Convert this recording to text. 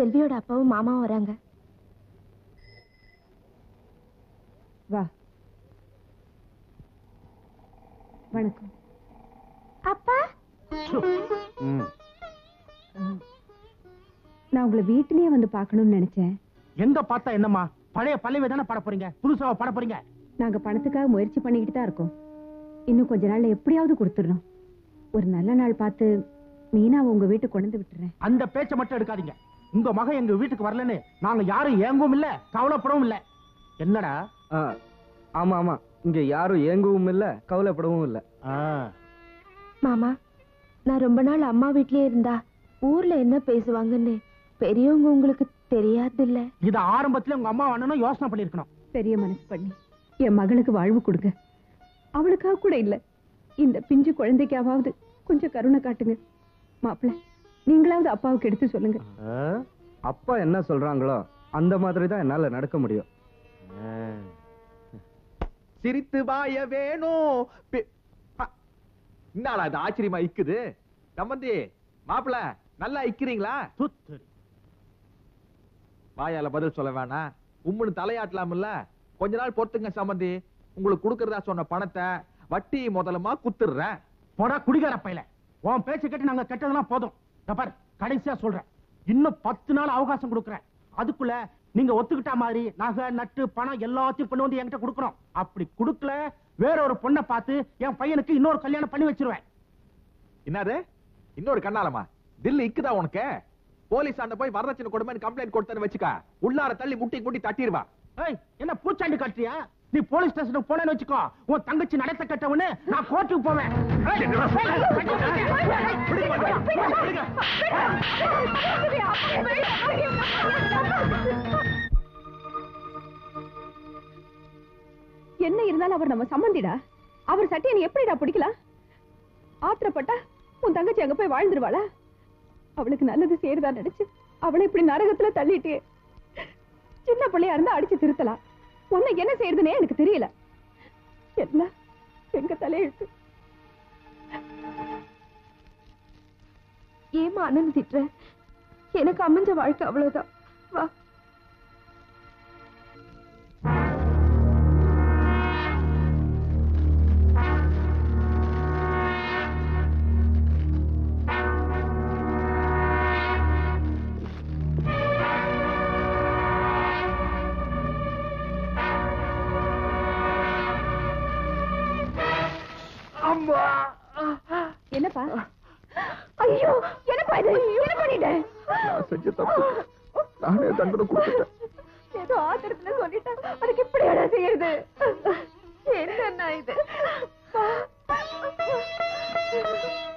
செல்வியோட அப்பாவும் மாமாவும் வராங்க வா வணக்கம் அப்பா ம். நான் உங்களை வீட்டிலேயே வந்து பார்க்கணும்னு நினைச்சேன் எங்க பார்த்தா என்னம்மா பழைய பல்லவி தானே பாட போறீங்க புதுசாவா பாட போறீங்க நாங்க பணத்துக்காக முயற்சி பண்ணிக்கிட்டு தான் இருக்கோம் இன்னும் கொஞ்ச நாள்ல எப்படியாவது கொடுத்துடணும் ஒரு நல்ல நாள் பார்த்து மீனாவை உங்க வீட்டுக்கு கொண்டு வந்து விட்டுறேன் அந்த பேச்சை மட்டும் எடுக்காதீங்க உங்க மகன் எங்க வீட்டுக்கு வரலன்னு நாங்க யாரும் ஏங்கவும் இல்ல கவலைப்படவும் இல்ல என்னடா ஆ, ஆமா ஆமா இங்க யாரும் ஏங்கவும் இல்ல கவலைப்படவும் இல்ல ஆ, மாமா நான் ரொம்ப நாள் அம்மா வீட்லயே இருந்தா ஊர்ல என்ன பேசுவாங்கன்னு பெரியவங்க உங்களுக்கு தெரியாது இல்ல இத ஆரம்பத்துல உங்க அம்மா அண்ணனும் யோசனை பண்ணிருக்கணும் பெரிய மனசு பண்ணி என் மகளுக்கு வாழ்வு கொடுங்க அவளுக்காக கூட இல்ல இந்த பிஞ்சு குழந்தைக்காவது கொஞ்சம் கருணை காட்டுங்க மாப்பிள்ள நீங்களாவது அப்பாவுக்கு எடுத்து சொல்லுங்க ஆ, அப்பா என்ன சொல்றாங்களோ அந்த மாதிரி தான் என்னால நடக்க முடியும் சிரித்து வாய வேணும் பி- அ, என்னடா இது ஆச்சரியமா இக்குது சம்பந்தி மாப்பிள நல்லா இக்கிறீங்களா துத்து. வாயால பதில் சொல்ல வேணாம் உம்முன்னு தலையாட்டலாம்ல கொஞ்ச நாள் பொறுத்துங்க சம்பந்தி உங்களுக்கு கொடுக்கறதா சொன்ன பணத்தை வட்டி முதலமா குத்துடுறேன் போடா குடிகார பையல உன் பேச்ச கேட்டு நாங்க கெட்டதெல்லாம் போதும் இதோ பாரு கடைசியா சொல்றேன் இன்னும் பத்து நாள் அவகாசம் கொடுக்குறேன் அதுக்குள்ள நீங்க ஒத்துக்கிட்ட மாதிரி நகை நட்டு பணம் எல்லாத்தையும் கொண்டு வந்து என்கிட்ட கொடுக்கணும் அப்படி கொடுக்கல வேற ஒரு பொண்ணை பார்த்து என் பையனுக்கு இன்னொரு கல்யாணம் பண்ணி வச்சிருவேன் என்னது இன்னொரு கண்ணாலமா தில்லு இக்குதா உனக்கு போலீஸ் ஆண்ட போய் வரதட்சணை கொடுமைன்னு கம்ப்ளைண்ட் கொடுத்தேன்னு வச்சுக்க உள்ளார தள்ளி முட்டி முட்டி தட்டிடுவா ஏய் என்ன பூச்சாண்டி காட்டுறியா நீ போலீஸ் ஸ்டேஷனுக்கு போனேன்னு வச்சுக்கோ உன் தங்கச்சி நடத்த கட்டவனு நான் கோர்ட்டுக்கு போவேன் ஏய், என்ன இருந்தாலும் அவர் நம்ம சம்மந்திடா அவர் சட்டையை நீ எப்படிடா பிடிக்கலாம் ஆத்திரப்பட்டா உன் தங்கச்சி அங்க போய் வாழ்ந்துருவாளா அவளுக்கு நல்லது சேருதா நினைச்சு அவளை இப்படி நரகத்துல தள்ளிட்டே சின்ன பிள்ளையா இருந்தா அடிச்சு திருத்தலாம் உன்னை என்ன செய்யறதுனே எனக்கு தெரியல எல்லாம் எங்க தலையெழுத்து ஏமா அண்ணன் திட்டுற எனக்கு அமைஞ்ச வாழ்க்கை அவ்வளவுதான் வா என்னப்பா ஐயோ என்னப்பா இது என்ன பண்ணிட்டேன் செஞ்ச தப்பு நானே தண்டனை கொடுத்துட்டேன் ஏதோ ஆத்திரத்துல சொல்லிட்டேன் அதுக்கு இப்படி எடா செய்யறது என்னண்ணா இது